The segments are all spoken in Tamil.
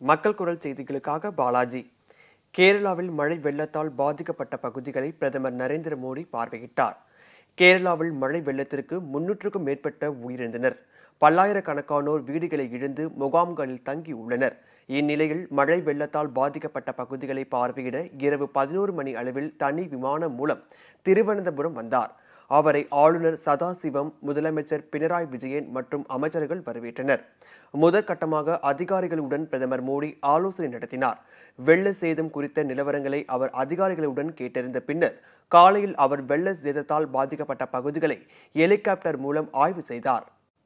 மக்கள் குரல் செய்திகளுக்காக பாலாஜி கேரளாவில் மழை வெள்ளத்தால் பாதிக்கப்பட்ட பகுதிகளை பிரதமர் நரேந்திர மோடி பார்வையிட்டார் கேரளாவில் மழை வெள்ளத்திற்கு முன்னூற்றுக்கும் மேற்பட்ட உயிரிழந்தனர் பல்லாயிரக்கணக்கானோர் வீடுகளை இழந்து முகாம்களில் தங்கியுள்ளனர் இந்நிலையில் மழை வெள்ளத்தால் பாதிக்கப்பட்ட பகுதிகளை பார்வையிட இரவு பதினோரு மணி அளவில் தனி விமானம் மூலம் திருவனந்தபுரம் வந்தார் அவரை ஆளுநர் சதாசிவம் முதலமைச்சர் பினராயி விஜயன் மற்றும் அமைச்சர்கள் வரவேற்றனர் முதற்கட்டமாக அதிகாரிகளுடன் பிரதமர் மோடி ஆலோசனை நடத்தினார் வெள்ள சேதம் குறித்த நிலவரங்களை அவர் அதிகாரிகளுடன் கேட்டறிந்த பின்னர் காலையில் அவர் வெள்ள சேதத்தால் பாதிக்கப்பட்ட பகுதிகளை ஹெலிகாப்டர் மூலம் ஆய்வு செய்தார்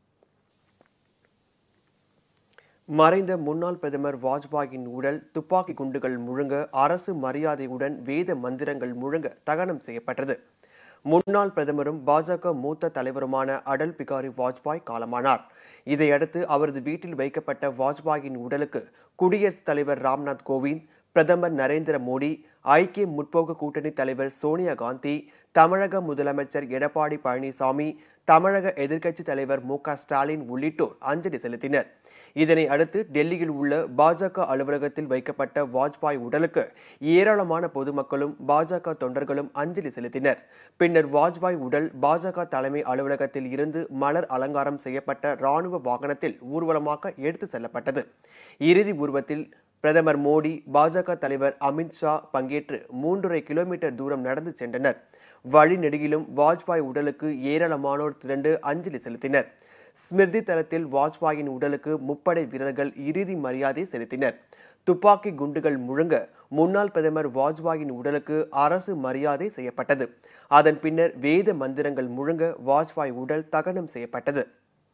மறைந்த முன்னாள் பிரதமர் வாஜ்பாயின் உடல் துப்பாக்கி குண்டுகள் முழங்க அரசு மரியாதையுடன் வேத மந்திரங்கள் முழங்க தகனம் செய்யப்பட்டது முன்னாள் பிரதமரும் பாஜக மூத்த தலைவருமான அடல் பிகாரி வாஜ்பாய் காலமானார் இதையடுத்து அவரது வீட்டில் வைக்கப்பட்ட வாஜ்பாயின் உடலுக்கு குடியரசுத் தலைவர் ராம்நாத் கோவிந்த் பிரதமர் நரேந்திர மோடி ஐக்கிய முற்போக்கு கூட்டணி தலைவர் சோனியா காந்தி தமிழக முதலமைச்சர் எடப்பாடி பழனிசாமி தமிழக எதிர்க்கட்சி தலைவர் மு க ஸ்டாலின் உள்ளிட்டோர் அஞ்சலி செலுத்தினர் இதனை அடுத்து டெல்லியில் உள்ள பாஜக அலுவலகத்தில் வைக்கப்பட்ட வாஜ்பாய் உடலுக்கு ஏராளமான பொதுமக்களும் பாஜக தொண்டர்களும் அஞ்சலி செலுத்தினர் பின்னர் வாஜ்பாய் உடல் பாஜக தலைமை அலுவலகத்தில் இருந்து மலர் அலங்காரம் செய்யப்பட்ட ராணுவ வாகனத்தில் ஊர்வலமாக எடுத்து செல்லப்பட்டது இறுதி ஊர்வத்தில் பிரதமர் மோடி பாஜக தலைவர் அமித்ஷா பங்கேற்று மூன்றரை கிலோமீட்டர் தூரம் நடந்து சென்றனர் வழி நெடுகிலும் வாஜ்பாய் உடலுக்கு ஏராளமானோர் திரண்டு அஞ்சலி செலுத்தினர் ஸ்மிருதி தலத்தில் வாஜ்பாயின் உடலுக்கு முப்படை வீரர்கள் இறுதி மரியாதை செலுத்தினர் துப்பாக்கி குண்டுகள் முழங்க முன்னாள் பிரதமர் வாஜ்பாயின் உடலுக்கு அரசு மரியாதை செய்யப்பட்டது அதன் பின்னர் வேத மந்திரங்கள் முழங்க வாஜ்பாய் உடல் தகனம் செய்யப்பட்டது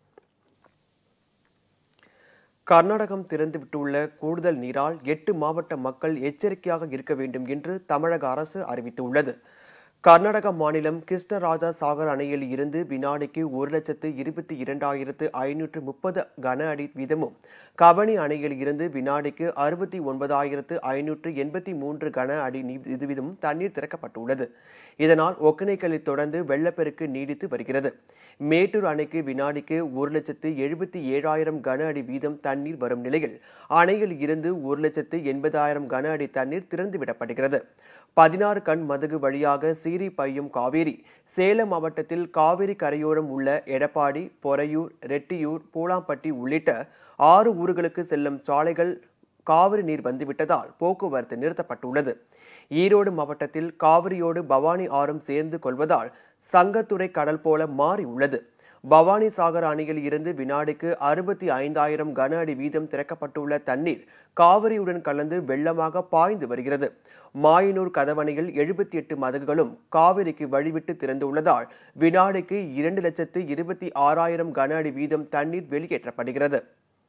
கர்நாடகம் திறந்துவிட்டுள்ள கூடுதல் நீரால் எட்டு மாவட்ட மக்கள் எச்சரிக்கையாக இருக்க வேண்டும் என்று தமிழக அரசு அறிவித்துள்ளது கர்நாடக மாநிலம் கிருஷ்ணராஜா சாகர் அணையில் இருந்து வினாடிக்கு ஒரு லட்சத்து இருபத்தி இரண்டாயிரத்து ஐநூற்று முப்பது கன அடி வீதமும் கபனி அணையில் இருந்து வினாடிக்கு அறுபத்தி ஒன்பதாயிரத்து ஐநூற்று எண்பத்தி மூன்று கன அடி வீதமும் தண்ணீர் திறக்கப்பட்டுள்ளது இதனால் ஒகேனக்கலை தொடர்ந்து வெள்ளப்பெருக்கு நீடித்து வருகிறது மேட்டூர் அணைக்கு வினாடிக்கு ஒரு லட்சத்து எழுபத்தி ஏழாயிரம் கன அடி வீதம் தண்ணீர் வரும் நிலையில் அணையில் இருந்து ஒரு லட்சத்து எண்பதாயிரம் கன அடி தண்ணீர் திறந்துவிடப்படுகிறது பதினாறு கண் மதகு வழியாக சீறி பையும் காவேரி சேலம் மாவட்டத்தில் காவிரி கரையோரம் உள்ள எடப்பாடி பொறையூர் ரெட்டியூர் பூலாம்பட்டி உள்ளிட்ட ஆறு ஊர்களுக்கு செல்லும் சாலைகள் காவிரி நீர் வந்துவிட்டதால் போக்குவரத்து நிறுத்தப்பட்டுள்ளது ஈரோடு மாவட்டத்தில் காவிரியோடு பவானி ஆறும் சேர்ந்து கொள்வதால் சங்கத்துறை கடல் போல மாறி உள்ளது பவானி சாகர் அணையில் இருந்து வினாடிக்கு அறுபத்தி ஐந்தாயிரம் கன அடி வீதம் திறக்கப்பட்டுள்ள தண்ணீர் காவிரியுடன் கலந்து வெள்ளமாக பாய்ந்து வருகிறது மாயனூர் கதவணையில் எழுபத்தி எட்டு மதகுகளும் காவிரிக்கு வழிவிட்டு திறந்துள்ளதால் வினாடிக்கு இரண்டு லட்சத்து இருபத்தி ஆறாயிரம் கன அடி வீதம் தண்ணீர் வெளியேற்றப்படுகிறது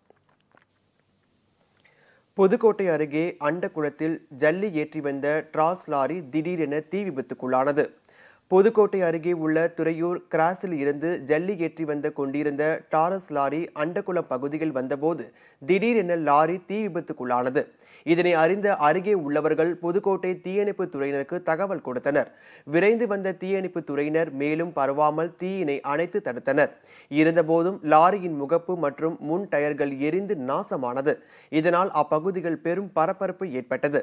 புதுக்கோட்டை அருகே அண்டக்குளத்தில் ஜல்லி ஏற்றி வந்த டிராஸ் லாரி திடீரென தீ விபத்துக்குள்ளானது புதுக்கோட்டை அருகே உள்ள துறையூர் கிராஸில் இருந்து ஜல்லி ஏற்றி வந்த கொண்டிருந்த டாரஸ் லாரி அண்டக்குளம் பகுதியில் வந்தபோது திடீரென லாரி தீ விபத்துக்குள்ளானது இதனை அறிந்த அருகே உள்ளவர்கள் புதுக்கோட்டை தீயணைப்பு துறையினருக்கு தகவல் கொடுத்தனர் விரைந்து வந்த தீயணைப்பு துறையினர் மேலும் பரவாமல் தீயினை அணைத்து தடுத்தனர் இருந்தபோதும் லாரியின் முகப்பு மற்றும் முன் டயர்கள் எரிந்து நாசமானது இதனால் அப்பகுதிகள் பெரும் பரபரப்பு ஏற்பட்டது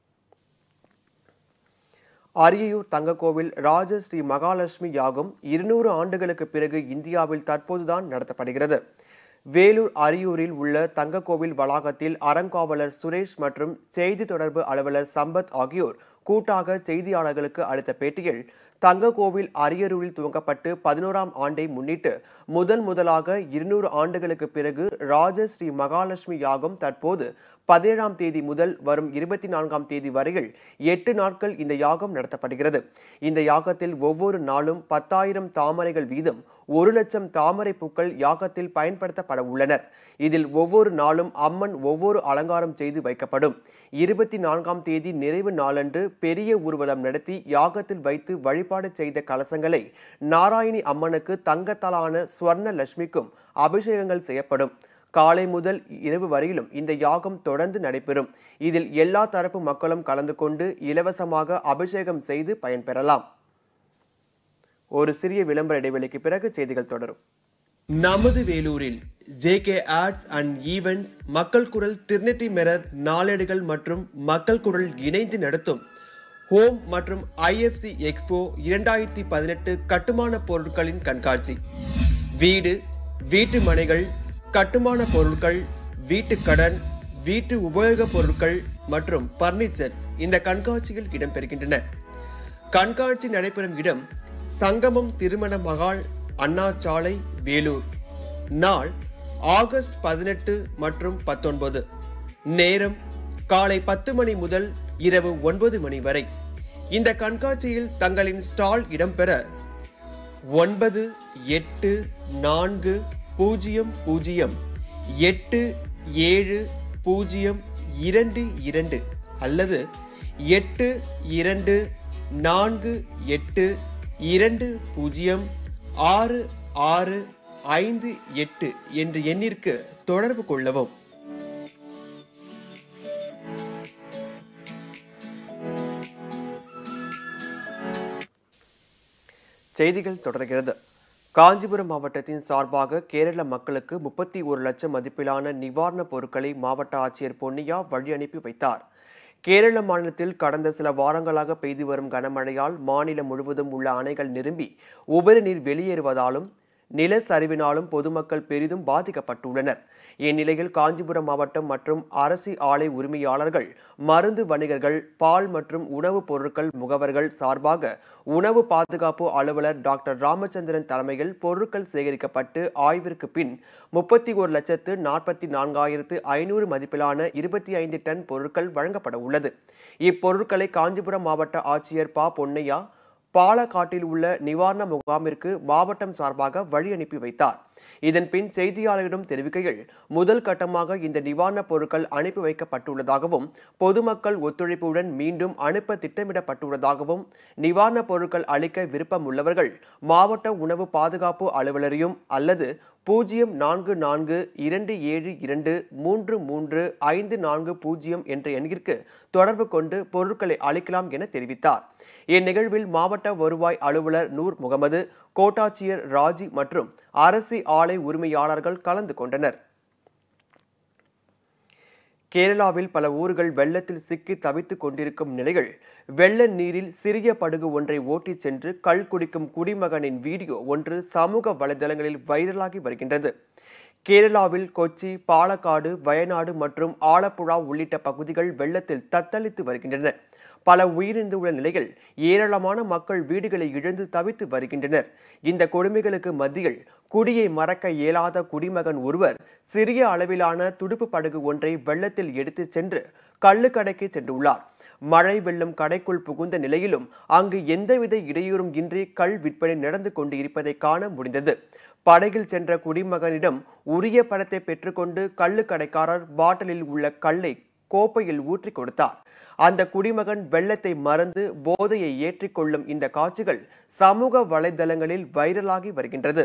அரியயூர் தங்கக்கோவில் ராஜ ஸ்ரீ மகாலட்சுமி யாகம் இருநூறு ஆண்டுகளுக்கு பிறகு இந்தியாவில் தற்போதுதான் நடத்தப்படுகிறது வேலூர் அரியூரில் உள்ள தங்கக்கோவில் வளாகத்தில் அறங்காவலர் சுரேஷ் மற்றும் செய்தி தொடர்பு அலுவலர் சம்பத் ஆகியோர் கூட்டாக செய்தியாளர்களுக்கு அளித்த பேட்டியில் தங்கக்கோவில் அரியரூரில் துவங்கப்பட்டு பதினோராம் ஆண்டை முன்னிட்டு முதன் முதலாக இருநூறு ஆண்டுகளுக்கு பிறகு ராஜ ஸ்ரீ மகாலட்சுமி யாகம் தற்போது பதினேழாம் தேதி முதல் வரும் இருபத்தி நான்காம் தேதி வரையில் எட்டு நாட்கள் இந்த யாகம் நடத்தப்படுகிறது இந்த யாகத்தில் ஒவ்வொரு நாளும் பத்தாயிரம் தாமரைகள் வீதம் ஒரு லட்சம் தாமரை பூக்கள் யாகத்தில் பயன்படுத்தப்பட உள்ளனர் இதில் ஒவ்வொரு நாளும் அம்மன் ஒவ்வொரு அலங்காரம் செய்து வைக்கப்படும் இருபத்தி நான்காம் தேதி நிறைவு நாளன்று பெரிய ஊர்வலம் நடத்தி யாகத்தில் வைத்து வழிபாடு செய்த கலசங்களை நாராயணி அம்மனுக்கு தங்கத்தாலான ஸ்வர்ண லட்சுமிக்கும் அபிஷேகங்கள் செய்யப்படும் காலை முதல் இரவு வரையிலும் இந்த யாகம் தொடர்ந்து நடைபெறும் இதில் எல்லா தரப்பு மக்களும் கலந்து கொண்டு இலவசமாக அபிஷேகம் செய்து பயன்பெறலாம் ஒரு சிறிய விளம்பர இடைவெளிக்கு பிறகு செய்திகள் தொடரும் நமது வேலூரில் ஜேகே ஆர்ட்ஸ் அண்ட் ஈவெண்ட்ஸ் மக்கள் குரல் திருநெட்டி மெரர் நாளேடுகள் மற்றும் மக்கள் குரல் இணைந்து நடத்தும் ஹோம் மற்றும் ஐஎஃப்சி எக்ஸ்போ இரண்டாயிரத்தி பதினெட்டு கட்டுமான பொருட்களின் கண்காட்சி வீடு வீட்டு மனைகள் கட்டுமான பொருட்கள் வீட்டு கடன் வீட்டு உபயோகப் பொருட்கள் மற்றும் பர்னிச்சர்ஸ் இந்த கண்காட்சியில் இடம்பெறுகின்றன கண்காட்சி நடைபெறும் இடம் சங்கமம் திருமண மகால் அண்ணா சாலை வேலூர் நாள் ஆகஸ்ட் பதினெட்டு மற்றும் பத்தொன்பது நேரம் காலை பத்து மணி முதல் இரவு ஒன்பது மணி வரை இந்த கண்காட்சியில் தங்களின் ஸ்டால் இடம்பெற ஒன்பது எட்டு நான்கு பூஜ்ஜியம் பூஜ்ஜியம் எட்டு ஏழு பூஜ்ஜியம் இரண்டு இரண்டு அல்லது எட்டு இரண்டு நான்கு எட்டு இரண்டு பூஜ்ஜியம் ஆறு ஆறு ஐந்து எட்டு என்ற எண்ணிற்கு தொடர்பு கொள்ளவும் செய்திகள் தொடர்கிறது காஞ்சிபுரம் மாவட்டத்தின் சார்பாக கேரள மக்களுக்கு முப்பத்தி ஒரு லட்சம் மதிப்பிலான நிவாரணப் பொருட்களை மாவட்ட ஆட்சியர் பொன்னியா வழி அனுப்பி வைத்தார் கேரள மாநிலத்தில் கடந்த சில வாரங்களாக பெய்து வரும் கனமழையால் மாநிலம் முழுவதும் உள்ள அணைகள் நிரம்பி உபரி நீர் வெளியேறுவதாலும் நிலச்சரிவினாலும் பொதுமக்கள் பெரிதும் பாதிக்கப்பட்டுள்ளனர் இந்நிலையில் காஞ்சிபுரம் மாவட்டம் மற்றும் அரசி ஆலை உரிமையாளர்கள் மருந்து வணிகர்கள் பால் மற்றும் உணவுப் பொருட்கள் முகவர்கள் சார்பாக உணவு பாதுகாப்பு அலுவலர் டாக்டர் ராமச்சந்திரன் தலைமையில் பொருட்கள் சேகரிக்கப்பட்டு ஆய்விற்கு பின் முப்பத்தி ஒரு லட்சத்து நாற்பத்தி நான்காயிரத்து ஐநூறு மதிப்பிலான இருபத்தி ஐந்து டன் பொருட்கள் வழங்கப்பட உள்ளது இப்பொருட்களை காஞ்சிபுரம் மாவட்ட ஆட்சியர் பா பொன்னையா பாலக்காட்டில் உள்ள நிவாரண முகாமிற்கு மாவட்டம் சார்பாக வழி அனுப்பி வைத்தார் இதன் பின் செய்தியாளர்களிடம் தெரிவிக்கையில் முதல் கட்டமாக இந்த நிவாரணப் பொருட்கள் அனுப்பி வைக்கப்பட்டுள்ளதாகவும் பொதுமக்கள் ஒத்துழைப்புடன் மீண்டும் அனுப்ப திட்டமிடப்பட்டுள்ளதாகவும் நிவாரணப் பொருட்கள் அளிக்க விருப்பம் உள்ளவர்கள் மாவட்ட உணவு பாதுகாப்பு அலுவலரையும் அல்லது பூஜ்ஜியம் நான்கு நான்கு இரண்டு ஏழு இரண்டு மூன்று மூன்று ஐந்து நான்கு பூஜ்ஜியம் என்ற எண்ணிற்கு தொடர்பு கொண்டு பொருட்களை அளிக்கலாம் என தெரிவித்தார் இந்நிகழ்வில் மாவட்ட வருவாய் அலுவலர் நூர் முகமது கோட்டாட்சியர் ராஜி மற்றும் அரசி ஆலை உரிமையாளர்கள் கலந்து கொண்டனர் கேரளாவில் பல ஊர்கள் வெள்ளத்தில் சிக்கி தவித்துக் கொண்டிருக்கும் நிலையில் வெள்ள நீரில் சிறிய படகு ஒன்றை ஓட்டிச் சென்று கள் குடிக்கும் குடிமகனின் வீடியோ ஒன்று சமூக வலைதளங்களில் வைரலாகி வருகின்றது கேரளாவில் கொச்சி பாலக்காடு வயநாடு மற்றும் ஆலப்புழா உள்ளிட்ட பகுதிகள் வெள்ளத்தில் தத்தளித்து வருகின்றன பல உயிரிழந்துள்ள நிலையில் ஏராளமான மக்கள் வீடுகளை இழந்து தவித்து வருகின்றனர் இந்த கொடுமைகளுக்கு மத்தியில் குடியை மறக்க இயலாத குடிமகன் ஒருவர் சிறிய அளவிலான துடுப்பு படகு ஒன்றை வெள்ளத்தில் எடுத்துச் சென்று கள்ளுக்கடைக்கு சென்றுள்ளார் மழை வெள்ளம் கடைக்குள் புகுந்த நிலையிலும் அங்கு எந்தவித இடையூறும் இன்றி கள் விற்பனை நடந்து கொண்டு இருப்பதை காண முடிந்தது படகில் சென்ற குடிமகனிடம் உரிய பணத்தை பெற்றுக்கொண்டு கள்ளுக்கடைக்காரர் பாட்டிலில் உள்ள கல்லை கோப்பையில் ஊற்றி கொடுத்தார் அந்த குடிமகன் வெள்ளத்தை மறந்து போதையை ஏற்றிக்கொள்ளும் இந்த காட்சிகள் சமூக வலைதளங்களில் வைரலாகி வருகின்றது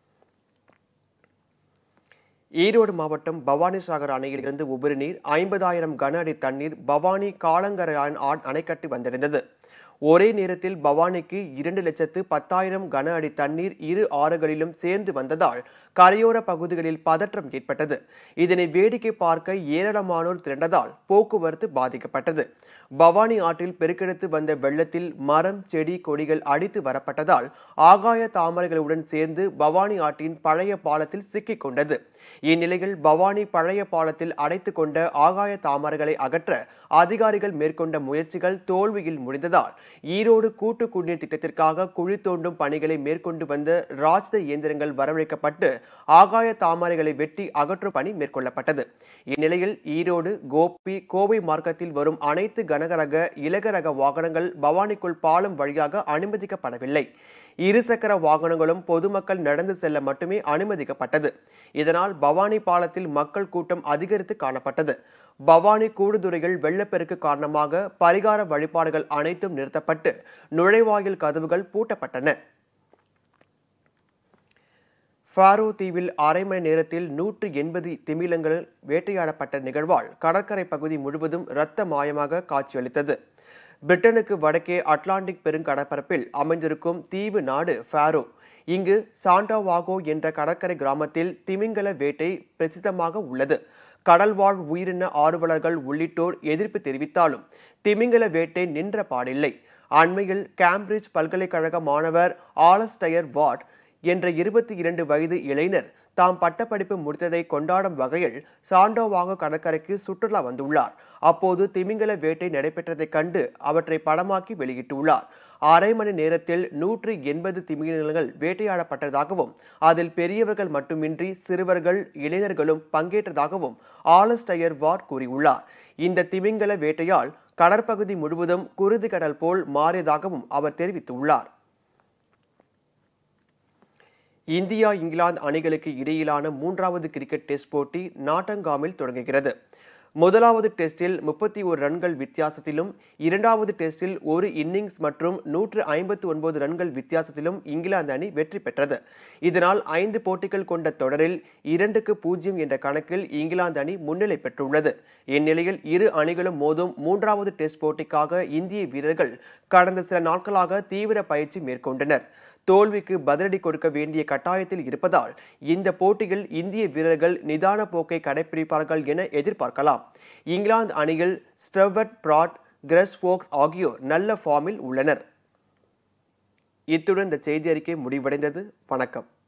ஈரோடு மாவட்டம் பவானி சாகர் அணையில் இருந்து உபரி நீர் ஐம்பதாயிரம் கன அடி தண்ணீர் பவானி காலங்கரையான் அணைக்கட்டு வந்திருந்தது ஒரே நேரத்தில் பவானிக்கு இரண்டு லட்சத்து பத்தாயிரம் கன அடி தண்ணீர் இரு ஆறுகளிலும் சேர்ந்து வந்ததால் கரையோர பகுதிகளில் பதற்றம் ஏற்பட்டது இதனை வேடிக்கை பார்க்க ஏராளமானோர் திரண்டதால் போக்குவரத்து பாதிக்கப்பட்டது பவானி ஆற்றில் பெருக்கெடுத்து வந்த வெள்ளத்தில் மரம் செடி கொடிகள் அடித்து வரப்பட்டதால் ஆகாய தாமரைகளுடன் சேர்ந்து பவானி ஆற்றின் பழைய பாலத்தில் சிக்கிக் கொண்டது இந்நிலையில் பவானி பழைய பாலத்தில் அடைத்து கொண்ட ஆகாய தாமரைகளை அகற்ற அதிகாரிகள் மேற்கொண்ட முயற்சிகள் தோல்வியில் முடிந்ததால் ஈரோடு கூட்டு குடிநீர் திட்டத்திற்காக குழி தோண்டும் பணிகளை மேற்கொண்டு வந்த ராஜ்த இயந்திரங்கள் வரவழைக்கப்பட்டு ஆகாய தாமரைகளை வெட்டி அகற்றும் பணி மேற்கொள்ளப்பட்டது இந்நிலையில் ஈரோடு கோபி கோவை மார்க்கத்தில் வரும் அனைத்து கனகரக இலகரக வாகனங்கள் பவானிக்குள் பாலம் வழியாக அனுமதிக்கப்படவில்லை இருசக்கர வாகனங்களும் பொதுமக்கள் நடந்து செல்ல மட்டுமே அனுமதிக்கப்பட்டது இதனால் பவானி பாலத்தில் மக்கள் கூட்டம் அதிகரித்து காணப்பட்டது பவானி கூடுதுறையில் வெள்ளப்பெருக்கு காரணமாக பரிகார வழிபாடுகள் அனைத்தும் நிறுத்தப்பட்டு நுழைவாயில் கதவுகள் பூட்டப்பட்டன ஃபாரோ தீவில் அரை மணி நேரத்தில் நூற்று எண்பது திமிலங்கள் வேட்டையாடப்பட்ட நிகழ்வால் கடற்கரை பகுதி முழுவதும் இரத்த மாயமாக காட்சியளித்தது பிரிட்டனுக்கு வடக்கே அட்லாண்டிக் பெருங்கடற்பரப்பில் அமைந்திருக்கும் தீவு நாடு ஃபாரோ இங்கு சாண்டாவாகோ என்ற கடற்கரை கிராமத்தில் திமிங்கல வேட்டை பிரசித்தமாக உள்ளது கடல்வாழ் உயிரின ஆர்வலர்கள் உள்ளிட்டோர் எதிர்ப்பு தெரிவித்தாலும் திமிங்கல வேட்டை நின்ற பாடில்லை அண்மையில் கேம்பிரிட்ஜ் பல்கலைக்கழக மாணவர் ஆலஸ்டயர் வாட் என்ற இருபத்தி இரண்டு வயது இளைஞர் தாம் பட்டப்படிப்பு முடித்ததை கொண்டாடும் வகையில் சாண்டோவாக கடற்கரைக்கு சுற்றுலா வந்துள்ளார் அப்போது திமிங்கல வேட்டை நடைபெற்றதைக் கண்டு அவற்றை படமாக்கி வெளியிட்டுள்ளார் அரை மணி நேரத்தில் நூற்று எண்பது திமிங்கலங்கள் வேட்டையாடப்பட்டதாகவும் அதில் பெரியவர்கள் மட்டுமின்றி சிறுவர்கள் இளைஞர்களும் பங்கேற்றதாகவும் ஆலஸ்டயர் வாட் கூறியுள்ளார் இந்த திமிங்கல வேட்டையால் கடற்பகுதி முழுவதும் குருதி கடல் போல் மாறியதாகவும் அவர் தெரிவித்துள்ளார் இந்தியா இங்கிலாந்து அணிகளுக்கு இடையிலான மூன்றாவது கிரிக்கெட் டெஸ்ட் போட்டி நாட்டங்காமில் தொடங்குகிறது முதலாவது டெஸ்டில் முப்பத்தி ஒரு ரன்கள் வித்தியாசத்திலும் இரண்டாவது டெஸ்டில் ஒரு இன்னிங்ஸ் மற்றும் நூற்று ஐம்பத்து ஒன்பது ரன்கள் வித்தியாசத்திலும் இங்கிலாந்து அணி வெற்றி பெற்றது இதனால் ஐந்து போட்டிகள் கொண்ட தொடரில் இரண்டுக்கு பூஜ்ஜியம் என்ற கணக்கில் இங்கிலாந்து அணி முன்னிலை பெற்றுள்ளது இந்நிலையில் இரு அணிகளும் மோதும் மூன்றாவது டெஸ்ட் போட்டிக்காக இந்திய வீரர்கள் கடந்த சில நாட்களாக தீவிர பயிற்சி மேற்கொண்டனர் தோல்விக்கு பதிலடி கொடுக்க வேண்டிய கட்டாயத்தில் இருப்பதால் இந்த போட்டியில் இந்திய வீரர்கள் நிதான போக்கை கடைபிடிப்பார்கள் என எதிர்பார்க்கலாம் இங்கிலாந்து அணியில் ஸ்டெவர்ட் பிராட் கிரஸ் ஃபோக்ஸ் ஆகியோர் நல்ல ஃபார்மில் உள்ளனர் இத்துடன் இந்த செய்தி அறிக்கை முடிவடைந்தது வணக்கம்